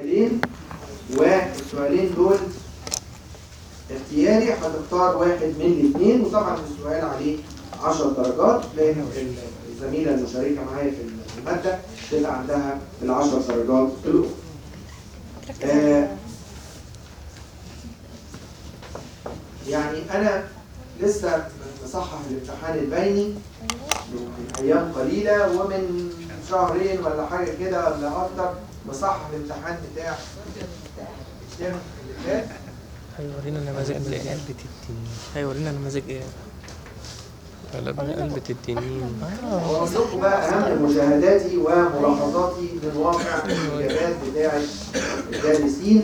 سؤالين والسؤالين دول اختياري هتختار واحد من الاثنين وطبعا السؤال عليه 10 درجات لان الزميله المشاركه معايا في الماده تبقى عندها ال 10 درجات الاخرى. آه يعني انا لسه مصحح الامتحان البيني من ايام قليله ومن شهرين ولا حاجه كده ولا اكتر مصحح الامتحان بتاع الترم اللي فات هيورينا نماذج ايه علبة التنين هيورينا نماذج ايه علبة علبة التنين اه واقول لكم بقى اهم مشاهداتي وملاحظاتي من واقع الاجابات بتاعه الدارسين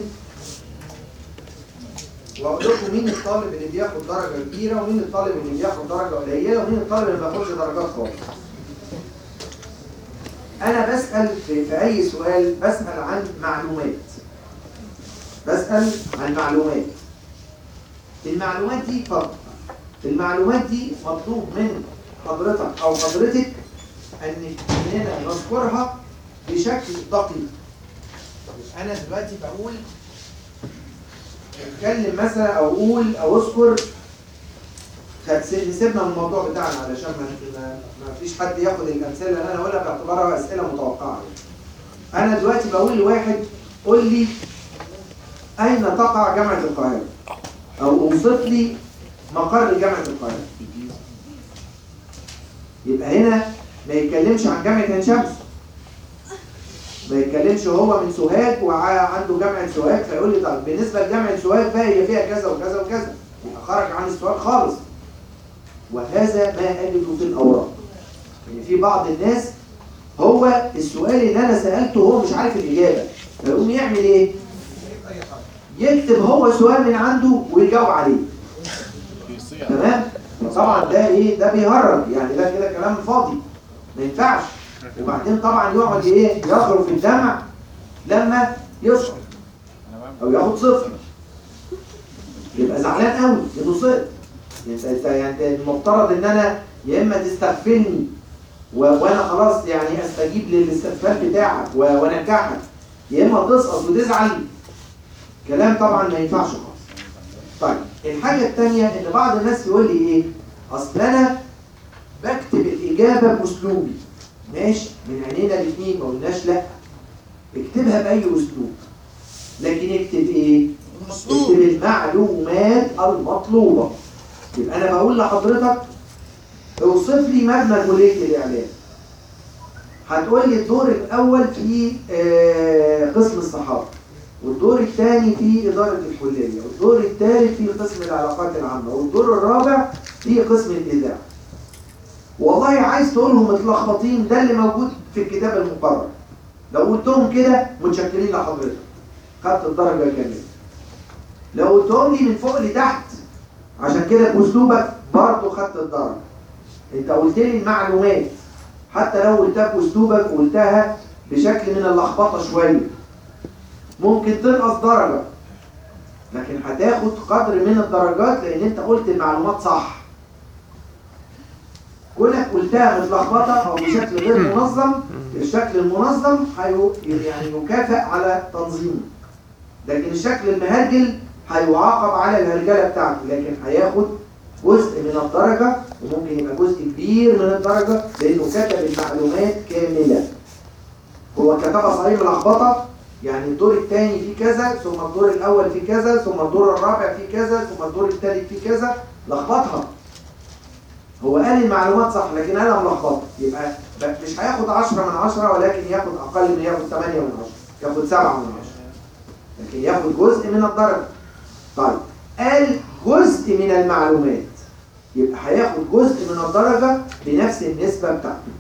واقول لكم مين الطالب اللي بياخد درجه كبيره ومين الطالب اللي بياخد درجه قليله ومين الطالب اللي ما بياخدش درجات خالص. انا بسال في, في اي سؤال بسال عن معلومات. بسال عن معلومات. المعلومات دي فقط المعلومات دي مطلوب من حضرتك او حضرتك ان اننا نذكرها بشكل دقيق انا دلوقتي بقول اتكلم مثلا او اقول او اذكر خد- نسيبنا من الموضوع بتاعنا علشان ما ما- ما فيش حد ياخد الامثله اللي انا هقولها باعتبارها اسئله متوقعه انا دلوقتي بقول لواحد قول لي اين تقع جامعه القاهره او اوصف لي مقر جامعه القاهره يبقى هنا ما يتكلمش عن جامعه عين شمس ما يتكلمش هو من سوهاج وعنده جامعه سوهاج فيقول لي طب بالنسبه لجامعه سوهاج بقى هي فيها كذا وكذا وكذا يبقى خرج عن السؤال خالص وهذا ما أجد في الأوراق يعني في بعض الناس هو السؤال اللي أنا سألته هو مش عارف الإجابة فيقوم يعمل إيه؟ يكتب هو سؤال من عنده ويجاوب عليه تمام؟ طبعا ده إيه؟ ده بيهرج يعني ده كده كلام فاضي ما ينفعش وبعدين طبعا يقعد إيه؟ يخرج في الدمع لما يسقط أو ياخد صفر يبقى زعلان قوي انه سقط انت انت يعني المفترض ان انا يا اما تستغفلني و... وانا خلاص يعني استجيب للاستغفال بتاعك و... وانجحك يا اما تسقط وتزعل كلام طبعا ما ينفعش خالص طيب الحاجه الثانيه ان بعض الناس يقول لي ايه اصل انا بكتب الاجابه باسلوبي ماشي من عينينا الاثنين ما قلناش لا اكتبها باي اسلوب لكن اكتب ايه اكتب المعلومات المطلوبه يبقى انا بقول لحضرتك اوصف لي مبنى كليه الاعلام هتقول لي الدور الاول في آه، قسم الصحافه والدور الثاني في اداره الكليه والدور الثالث في قسم العلاقات العامه والدور الرابع في قسم الاذاعه والله عايز تقولهم متلخبطين ده اللي موجود في الكتاب المقرر لو قلتهم كده متشكرين لحضرتك خدت الدرجه كامله لو قلتهم لي من فوق لتحت عشان كده باسلوبك برضه خدت الدرجه انت قلت لي المعلومات حتى لو قلتها باسلوبك وقلتها بشكل من اللخبطه شويه ممكن تنقص درجه لكن هتاخد قدر من الدرجات لان انت قلت المعلومات صح كونك قلتها متلخبطه او بشكل غير منظم الشكل المنظم هيو يعني يكافئ على تنظيمه لكن الشكل المهرجل هيعاقب على الهرجله بتاعته لكن هياخد جزء من الدرجه وممكن يبقى جزء كبير من الدرجه لانه كتب المعلومات كامله هو كتبها صحيح ملخبطه يعني الدور الثاني فيه كذا ثم الدور الاول فيه كذا ثم الدور الرابع فيه كذا ثم الدور الثالث فيه كذا لخبطها هو قال المعلومات صح لكن انا ملخبطه يبقى ب- مش هياخد 10 من 10 ولكن ياخد اقل من ياخد 8 من 10 ياخد 7 من 10 لكن ياخد جزء من الدرجه طيب قال جزء من المعلومات يبقى هياخد جزء من الدرجه بنفس النسبه بتاعته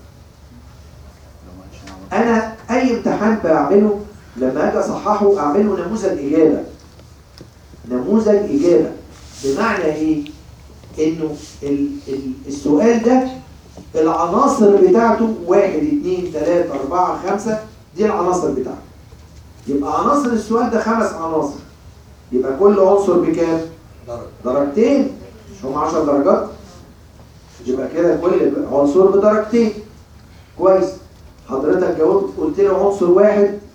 انا اي امتحان بعمله لما اجي اصححه اعمله نموذج اجابه نموذج اجابه بمعنى ايه انه ال ال السؤال ده العناصر بتاعته واحد اتنين تلاتة اربعة خمسة دي العناصر بتاعته يبقى عناصر السؤال ده خمس عناصر يبقى كل عنصر بكام؟ درجتين مش هم 10 درجات يبقى كده كل عنصر بدرجتين كويس حضرتك جاوبت قلت لي عنصر واحد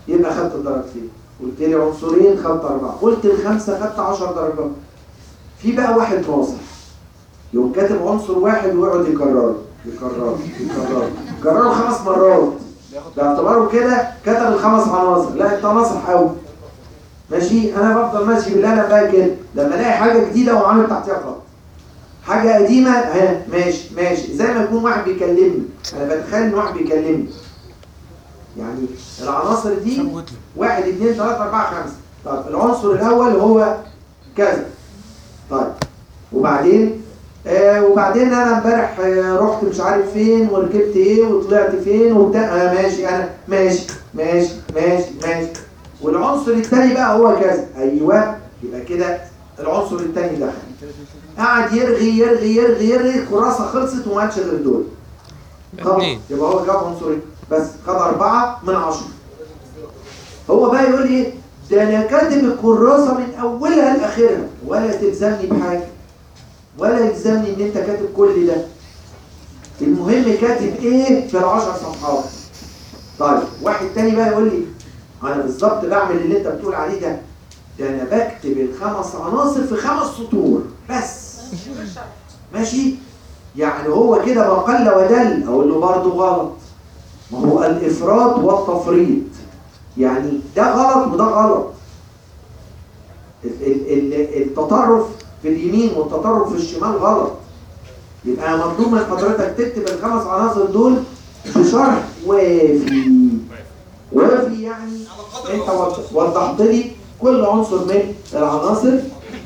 يبقى خدت درجتين قلت لي عنصرين خدت أربعة قلت الخمسة خدت 10 درجات في بقى واحد ناصح يقوم كاتب عنصر واحد ويقعد يكرره يكرره يكرره يكرره خمس مرات باعتباره كده كتب الخمس عناصر لا انت ناصح قوي ماشي انا بفضل ماشي بالله انا بقى كده لما الاقي حاجه جديده وعامل تحتيها خط حاجه قديمه ها ماشي ماشي زي ما يكون واحد بيكلمني انا بتخيل ان واحد بيكلمني يعني العناصر دي واحد اثنين ثلاثة أربعة خمسة طيب العنصر الأول هو كذا طيب وبعدين آه وبعدين أنا امبارح آه رحت مش عارف فين وركبت إيه وطلعت فين وبتاع آه ماشي أنا ماشي ماشي ماشي ماشي والعنصر الثاني بقى هو كذا أيوه يبقى كده العنصر الثاني دخل قعد يرغي يرغي يرغي يرغي الكراسة خلصت وما عادش غير دول خلاص اتنين يبقى هو جاب عنصرين بس خد أربعة من عشرة هو بقى يقول ايه ده انا كاتب الكراسة من اولها لاخرها ولا تلزمني بحاجة ولا يلزمني ان انت كاتب كل ده المهم كاتب ايه في العشر صفحات طيب واحد تاني بقى يقول لي انا بالظبط بعمل اللي انت بتقول عليه ده ده انا بكتب الخمس عناصر في خمس سطور بس ماشي يعني هو كده ما قل ودل اقول له برضه غلط ما هو الافراط والتفريط يعني ده غلط وده غلط ال- ال- ال- التطرف في اليمين والتطرف في الشمال غلط يبقى مطلوب من حضرتك تكتب الخمس عناصر دول بشرح وافي وافي يعني انت وض- وضحت لي كل عنصر من العناصر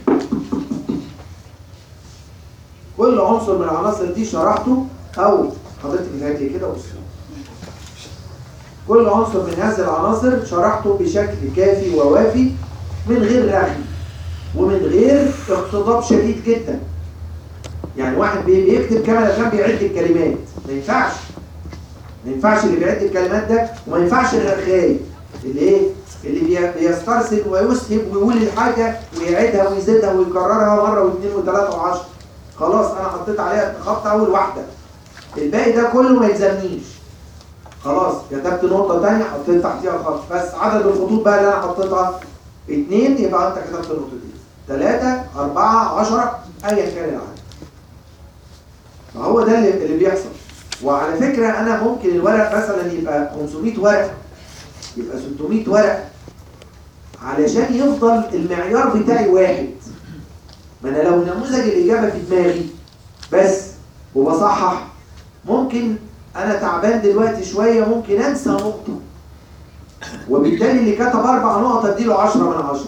كل عنصر من العناصر دي شرحته او حضرتك هاتي كده بص كل عنصر من هذه العناصر شرحته بشكل كافي ووافي من غير رغي ومن غير اقتضاب شديد جدا يعني واحد بي- بيكتب كما كان بيعد الكلمات ما ينفعش ما ينفعش اللي بيعد الكلمات ده وما ينفعش الرغاي اللي ايه اللي بي- بيسترسل ويسهب ويقول الحاجه ويعيدها ويزيدها ويكررها مره واثنين وثلاثه وعشرة خلاص انا حطيت عليها خط اول واحده الباقي ده كله ما يلزمنيش خلاص كتبت نقطة تانية حطيت تحتيها خط بس عدد الخطوط بقى اللي أنا حطيتها اتنين يبقى أنت كتبت نقطتين تلاتة أربعة عشرة أيا كان العدد فهو ده اللي, اللي بيحصل وعلى فكرة أنا ممكن الورق مثلا يبقى 500 ورق يبقى 600 ورق علشان يفضل المعيار بتاعي واحد ما أنا لو نموذج الإجابة في دماغي بس وبصحح ممكن انا تعبان دلوقتي شوية ممكن انسى نقطة وبالتالي اللي كتب اربع نقط اديله عشرة من عشرة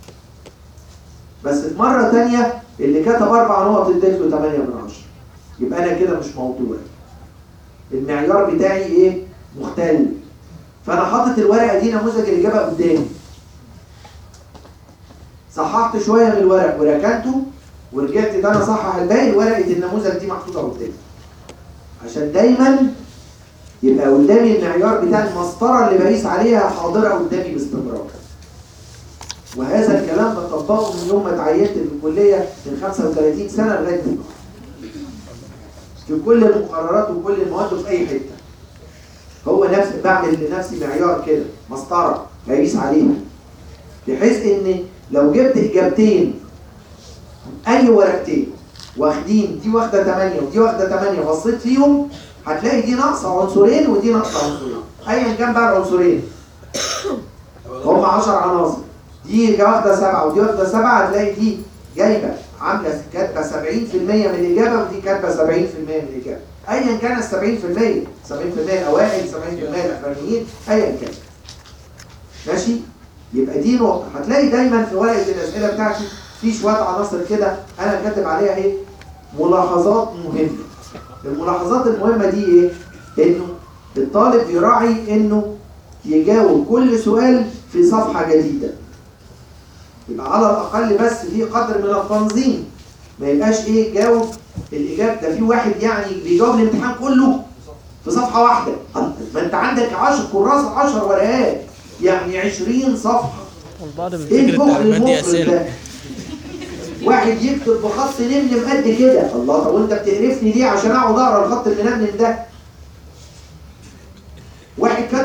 بس في مرة تانية اللي كتب اربع نقط اديته تمانية من عشرة يبقى انا كده مش موضوعي المعيار بتاعي ايه مختلف فانا حاطط الورقة دي نموذج الاجابة قدامي صححت شوية من الورق وركنته ورجعت ده انا اصحح الباقي ورقة النموذج دي محطوطة قدامي عشان دايما يبقى قدامي المعيار بتاع المسطرة اللي بقيس عليها حاضرة قدامي باستمرار وهذا الكلام بطبقه من يوم ما اتعينت في الكلية من 35 سنة لغاية النهارده في كل المقررات وكل المواد وفي أي حتة هو نفس بعمل لنفسي معيار كده مسطرة بقيس عليها بحيث ان لو جبت اجابتين اي ورقتين واخدين دي واخده 8 ودي واخده 8 بصيت فيهم هتلاقي دي ناقصه عنصرين ودي ناقصه عنصرين ايا كان بقى العنصرين هم 10 عناصر دي واخده 7 ودي واخده 7 هتلاقي دي جايبه عامله كاتبه 70% من الاجابه ودي كاتبه 70% من الاجابه ايا كان ال 70% 70% الاوائل 70% الاخرانيين ايا كان ماشي يبقى دي نقطه هتلاقي دايما في ورقه الاسئله بتاعتي في شويه عناصر كده انا كاتب عليها ايه ملاحظات مهمه الملاحظات المهمه دي ايه انه الطالب يراعي انه يجاوب كل سؤال في صفحه جديده يبقى على الاقل بس في قدر من التنظيم ما يبقاش ايه جاوب الاجابه ده في واحد يعني بيجاوب الامتحان كله في صفحه واحده ما انت عندك 10 كراسه 10 ورقات يعني 20 صفحه والبعض ايه بيفتكر البخل التعليمات دي المفرط اسئله ده واحد يكتب بخط نمنم قد كده الله طب وانت بتقرفني ليه عشان اقعد اقرا الخط المنمنم ده واحد كاتب بخط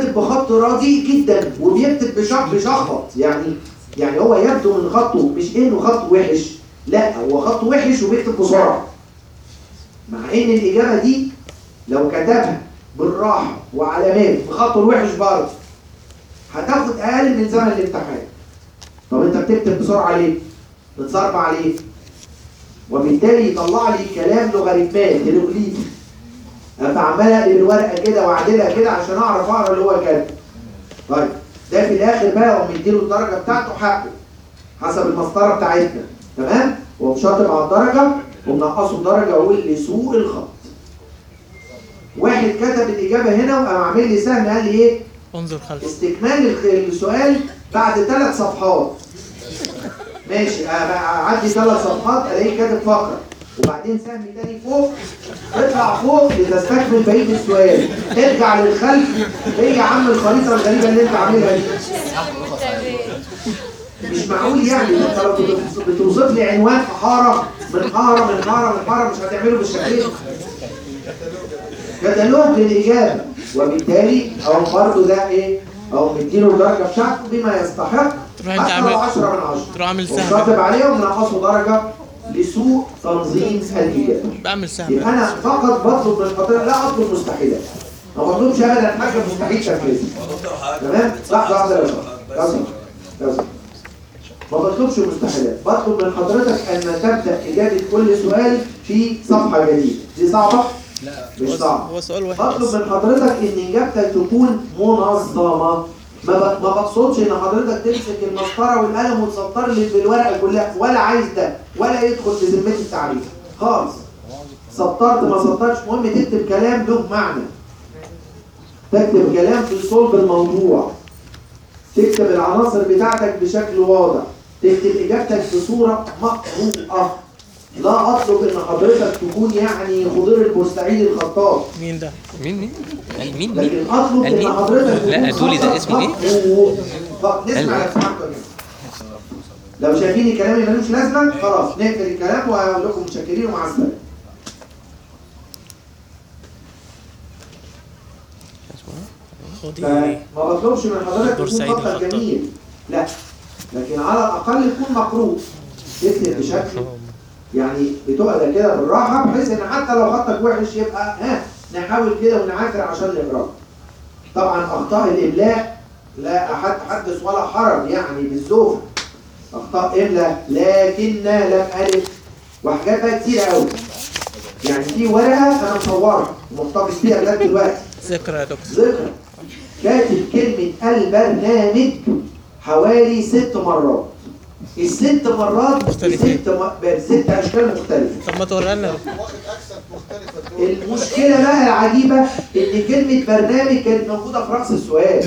خط رديء جدا وبيكتب بشخ بشخبط يعني يعني هو يبدو من خطه مش انه خط وحش لا هو خط وحش وبيكتب بسرعه مع ان الاجابه دي لو كتبها بالراحه وعلامات بخطه الوحش برضه هتاخد اقل من زمن الامتحان طب انت بتكتب بسرعه ليه بتصرف ليه وبالتالي يطلع لي كلام لوغاريتمات هيروغليفي انا عمال اقلب الورقه كده واعدلها كده عشان اعرف اقرا اللي هو كاتبه طيب ده في الاخر بقى هو مديله الدرجه بتاعته حقه حسب المسطره بتاعتنا تمام ومشاطب على الدرجه ومنقصه درجه واقول لسوء الخط واحد كتب الاجابه هنا وقام عامل لي سهم قال لي ايه انظر خلف استكمال الخ- السؤال بعد ثلاث صفحات ماشي أ- اعدي ثلاث صفحات الاقيه كاتب فقره وبعدين سهم تاني فوق اطلع فوق لتستكمل بقيه السؤال ارجع للخلف ايه يا عم الخريطه الغريبه اللي انت عاملها دي مش معقول يعني انت لو بت- بتوصف لي عنوان في حاره من حاره من حاره من حاره مش هتعمله بالشكل ده كتالوج للاجابه وبالتالي او برضه ده ايه او مديله الدرجه بتاعته بما يستحق تروح انت حتى لو عامل- 10 من 10 تروح عامل سهم وشاطب عليه ومنقصه درجه لسوء تنظيم الاجابه بعمل سهم يبقى انا فقط بطلب من الخطيئه لا اطلب مستحيلات ما بطلبش ابدا حاجه مستحيل تنفيذها تمام لحظه واحده لو سمحت. لو سمحت. لو سمحت. ما بطلبش مستحيلات بطلب من حضرتك ان تبدا اجابه كل سؤال في صفحه جديده دي صعبه مش صعبه هو سؤال واحد بطلب بس من حضرتك ان اجابتك تكون منظمه ما ب- ما بقصدش ان حضرتك تمسك المسطره والقلم وتسطر لي بالورقه كلها ولا عايز ده ولا يدخل في ذمتي التعريف خالص سطرت ما سطرتش المهم تكتب كلام له معنى تكتب كلام في صلب الموضوع تكتب العناصر بتاعتك بشكل واضح تكتب اجابتك بصوره مقروءه لا اطلب ان حضرتك تكون يعني خضير البورسعيدي الخطاب مين ده؟ مين مين؟ قال مين مين؟ لكن اطلب قال ان مين؟ حضرتك لا تكون قولي ده خطأ اسمه ايه؟ مقروء. ف- نسمع قال- لو سمحتوا يا جماعة. لو شايفين كلامي ملوش لازمه خلاص نقفل الكلام وهقول لكم متشكرين ومع السلامه خدي فما بطلبش من حضرتك تكون بورسعيد خطك الخطاب. جميل لا لكن على الاقل يكون مقروء تكتب بشكل يعني بتقعد كده بالراحه بحيث ان حتى لو خطك وحش يبقى ها نحاول كده ونعافر عشان نقراه. طبعا اخطاء الاملاء لا احد حدث ولا حرج يعني بالزوف اخطاء املاء لكن لم الف وحاجات بقى كتير قوي. يعني في ورقه انا مصورها ومحتفظ بيها لغايه دلوقتي ذكرى يا دكتور ذكر كاتب كلمة البرنامج حوالي ست مرات الست مرات مختلفين. بست, م... بست أشكال مختلفة طب ما توريها لنا المشكلة بقى العجيبة إن كلمة برنامج كانت موجودة في رأس السؤال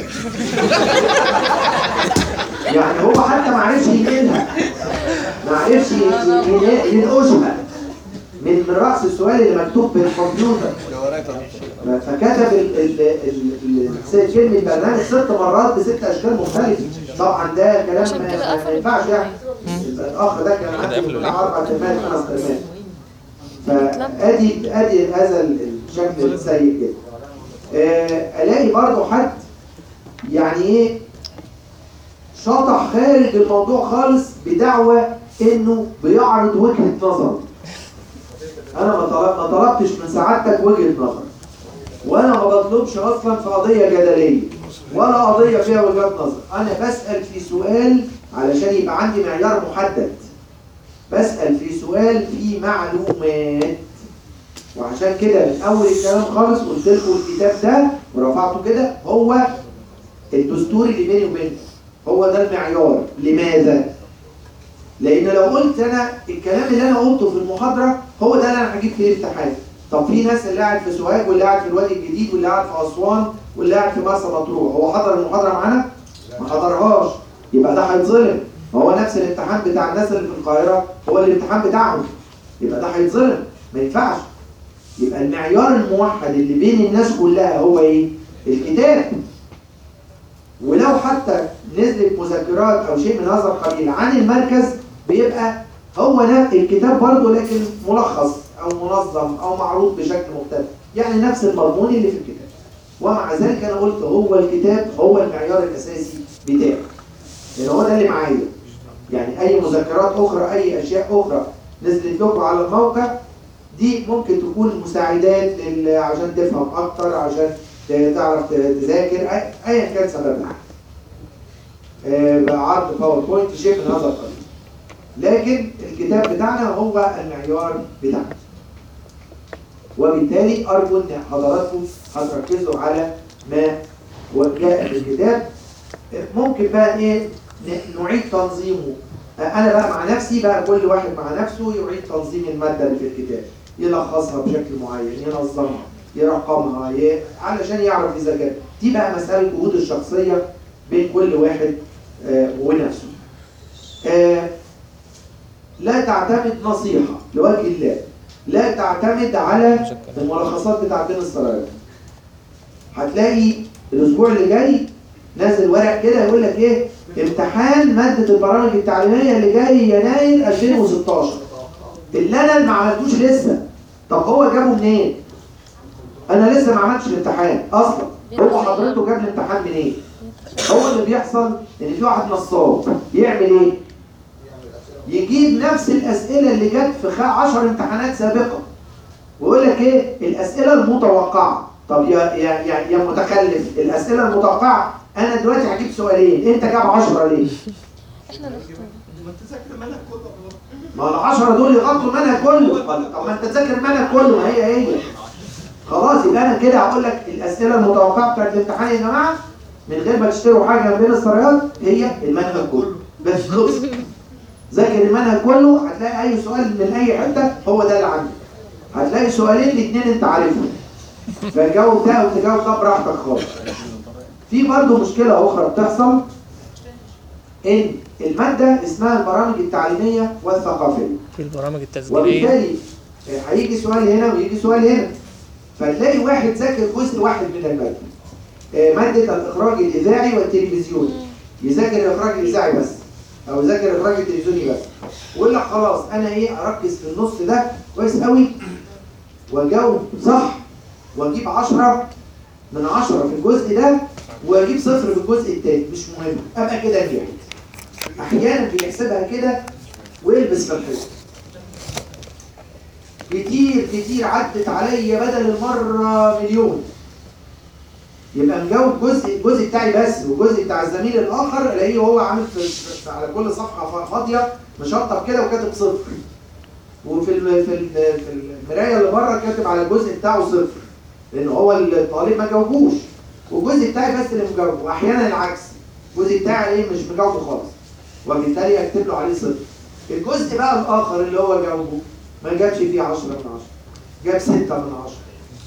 يعني هو حتى ما عرفش ينقلها ما عرفش ين- ين- ينقشها من من رأس السؤال اللي مكتوب بالكمبيوتر فكتب ال- ال- ال- ال- ال- كلمة برنامج ست مرات بست أشكال مختلفة طبعا ده كلام عشان ما كده ما قفل. ينفعش يعني الأخ ده كان عنده قفلوا ليه؟ بتاع أربع ترمات خمس ترمات فأدي أدي هذا الشكل السيء جدا آه، ألاقي برضو حد يعني إيه شطح خارج الموضوع خالص بدعوى إنه بيعرض وجهة نظر أنا ما طلب- ما طلبتش من سعادتك وجهة نظر وانا ما بطلبش اصلا في قضيه جدليه ولا قضيه فيها وجهات نظر انا بسال في سؤال علشان يبقى عندي معيار محدد بسال في سؤال فيه معلومات وعشان كده من اول الكلام خالص قلت لكم الكتاب ده ورفعته كده هو الدستور اللي بيني وبينكم هو ده المعيار لماذا لان لو قلت انا الكلام اللي انا قلته في المحاضره هو ده اللي انا هجيب فيه الامتحان طب في ناس اللي قاعد في سوهاج واللي قاعد في الوادي الجديد واللي قاعد في اسوان واللي قاعد في مرسى مطروح هو حضر المحاضره معانا ما حضرهاش يبقى ده هيتظلم ما هو نفس الامتحان بتاع الناس اللي في القاهره هو الامتحان بتاعهم يبقى ده هيتظلم ما ينفعش يبقى المعيار الموحد اللي بين الناس كلها هو ايه الكتاب ولو حتى نزلت مذكرات او شيء من هذا القبيل عن المركز بيبقى هو ده الكتاب برضه لكن ملخص او منظم او معروض بشكل مختلف يعني نفس المضمون اللي في الكتاب ومع ذلك انا قلت هو الكتاب هو المعيار الاساسي بتاعي لان هو ده اللي معايا يعني اي مذكرات اخرى اي اشياء اخرى نزلت لكم على الموقع دي ممكن تكون مساعدات لل- عشان تفهم اكتر عشان ت- تعرف ت- تذاكر أي- ايا كان سببها آه، عرض باوربوينت شيء من هذا القبيل لكن الكتاب بتاعنا هو المعيار بتاعنا وبالتالي ارجو ان حضراتكم هتركزوا على ما جاء في الكتاب ممكن بقى ايه ن- نعيد تنظيمه انا بقى مع نفسي بقى كل واحد مع نفسه يعيد تنظيم الماده اللي في الكتاب يلخصها بشكل معين ينظمها يرقمها ي... علشان يعرف يذاكرها دي بقى مساله جهود الشخصيه بين كل واحد آه، ونفسه آه، لا تعتمد نصيحه لوجه الله لا تعتمد على الملخصات بتاعت بين السرايات هتلاقي الاسبوع اللي جاي نازل ورق كده يقول لك ايه امتحان ماده البرامج التعليميه اللي جاي يناير 2016 اللي انا ما عملتوش لسه طب هو جابه منين انا لسه ما عملتش الامتحان اصلا هو حضرته جاب الامتحان منين هو اللي بيحصل ان في واحد نصاب يعمل ايه يجيب نفس الاسئله اللي جت في 10 امتحانات سابقه ويقول لك ايه الاسئله المتوقعه طب يا يا يا, يا متخلف الاسئله المتوقعه انا دلوقتي هجيب سؤالين انت جاب 10 ليه احنا نختار ما العشرة دول يغطوا المنهج كله طب ما انت تذاكر المنهج كله ما هي هي خلاص يبقى انا كده هقول لك الاسئله المتوقعه بتاعت الامتحان يا جماعه من غير ما تشتروا حاجه من بين السرايات هي المنهج كله بس خلص ذاكر المنهج كله هتلاقي اي سؤال من اي حته هو ده اللي عندك هتلاقي سؤالين الاثنين انت عارفهم فجاوب ده وتجاوب ده براحتك خالص في برضه مشكله اخرى بتحصل ان الماده اسمها البرامج التعليميه والثقافيه في البرامج التسجيلية وبالتالي هيجي سؤال هنا ويجي سؤال هنا فتلاقي واحد ذاكر جزء واحد من الماده آه، ماده الاخراج الاذاعي والتلفزيوني يذاكر الاخراج الاذاعي بس او يذاكر الاخراج التلفزيوني بس ويقول لك خلاص انا ايه اركز في النص ده كويس قوي واجاوب صح واجيب 10 من 10 في الجزء ده واجيب صفر في الجزء التاني مش مهم ابقى كده نجحت احيانا بيحسبها كده ويلبس في الحزب كتير كتير عدت عليا بدل المرة مليون يبقى مجاوب جزء الجزء بتاعي بس والجزء بتاع الزميل الآخر الاقيه هو عامل في في- على كل صفحة فاضية مشطب كده وكاتب صفر وفي الم- في ال- في المراية اللي بره كاتب على الجزء بتاعه صفر لأن هو الطالب ما جاوبوش والجزء بتاعي بس اللي مجاوبه وأحيانا العكس الجزء بتاعي ايه مش مجاوبه خالص وبالتالي اكتب له عليه صفر الجزء بقى الآخر اللي هو جاوبه ما جابش فيه 10 من 10 جاب 6 من 10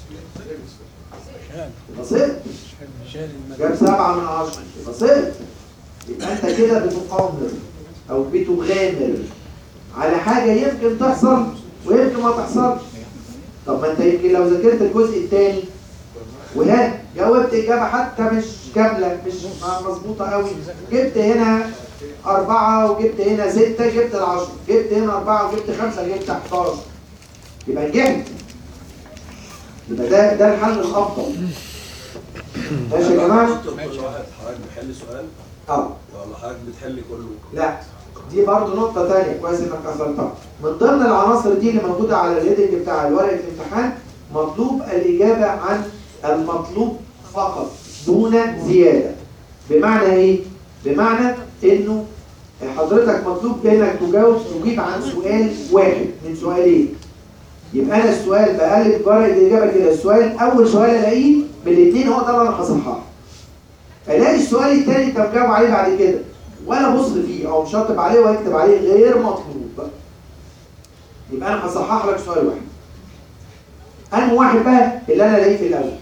يبقى سقط جاب 7 من 10 يبقى سقط يبقى انت كده بتقامر او بتغامر على حاجه يمكن تحصل ويمكن ما تحصلش طب ما انت يمكن لو ذاكرت الجزء الثاني وها جاوبت اجابه حتى مش كامله مش مظبوطه قوي جبت هنا أربعة وجبت هنا ستة جبت العشرة جبت هنا أربعة وجبت خمسة جبت 11 يبقى نجحت يبقى ده ده الحل الأفضل ماشي يا جماعة؟ كل واحد حضرتك بتحل سؤال اه ولا حضرتك بتحل كله؟ لا دي برضه نقطة تانية كويس انك اثرتها من ضمن العناصر دي اللي موجودة على الهيدنج بتاع ورقة الامتحان مطلوب الإجابة عن المطلوب فقط دون زيادة بمعنى ايه؟ بمعنى انه حضرتك مطلوب انك تجاوب تجيب عن سؤال واحد من سؤالين يبقى انا السؤال بقلب ورقة الإجابة كده السؤال أول سؤال ألاقيه من الاثنين هو ده اللي أنا هصححه الاقي السؤال الثاني انت مجاوب عليه بعد كده ولا ابص فيه او مشطب عليه واكتب عليه غير مطلوب يبقى انا هصحح لك سؤال واحد انهي واحد بقى اللي انا الاقيه في الاول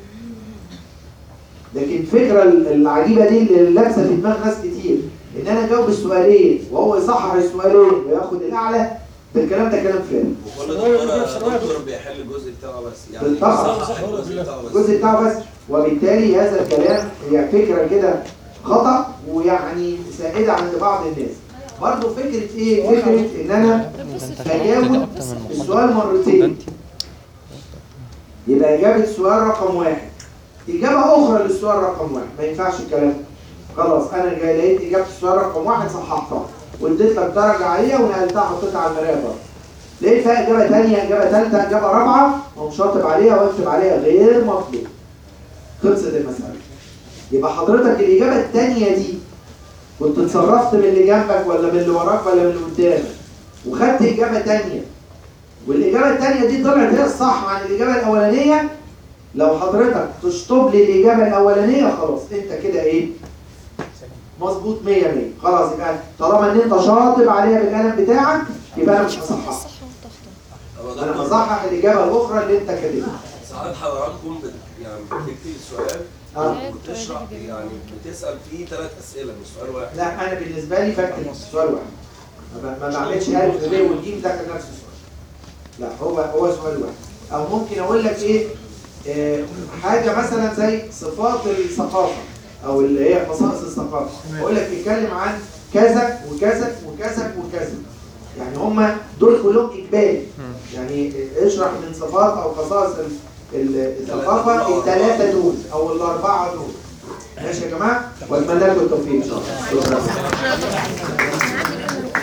لكن الفكره العجيبه دي اللي لابسه في دماغ ناس كتير ان انا اجاوب السؤالين وهو يصحح السؤالين وياخد الاعلى ده الكلام ده كلام فارغ وكل دكتور دكتور بيحل الجزء بتاعه بس يعني بالطبع. بيصحح الجزء بتاعه بس الجزء بتاعه بس وبالتالي هذا الكلام هي فكرة كده خطأ ويعني سائدة عند بعض الناس برضه فكرة ايه؟ فكرة ان انا اجاوب السؤال مرتين يبقى اجابة السؤال رقم واحد اجابه اخرى للسؤال رقم واحد ما ينفعش الكلام ده. خلاص انا جاي لقيت اجابه السؤال رقم واحد صححتها واديت لك درجه عليها ونقلتها حطيتها على المرايه بره لقيت فيها اجابه ثانيه اجابه ثالثه اجابه رابعه اقوم شاطب عليها واكتب عليها غير مطلوب خلصت المساله يبقى حضرتك الاجابه الثانيه دي كنت اتصرفت من اللي جنبك ولا من اللي وراك ولا من اللي قدامك وخدت اجابه ثانيه والاجابه الثانيه دي طلعت هي الصح عن الاجابه الاولانيه لو حضرتك تشطب لي الاجابه الاولانيه خلاص انت كده ايه مظبوط 100 100 خلاص يبقى طالما ان انت شاطب عليها بالقلم بتاعك يبقى انا مش هصححها طب يا انا دكتور، هصحح الاجابه الاخرى اللي انت كاتبها ساعات حضراتكم بت... يعني بتكتب السؤال اه وبتشرح يعني بتسال فيه ثلاث اسئله مش سؤال واحد لا انا بالنسبه لي بكتب سؤال واحد ما ب- ما بعملش الف ب والجيم ده كان نفس السؤال لا هو هو سؤال واحد او ممكن اقول لك ايه آه، حاجه مثلا زي صفات الثقافه او اللي هي خصائص الثقافه اقول لك بيتكلم عن كذا وكذا وكذا وكذا يعني هم دول كلهم اجباري يعني اشرح من صفات او خصائص ال- ال- الثقافه الثلاثه دول او الاربعه دول ماشي يا جماعه واتمنى لكم التوفيق ان شاء الله شكرا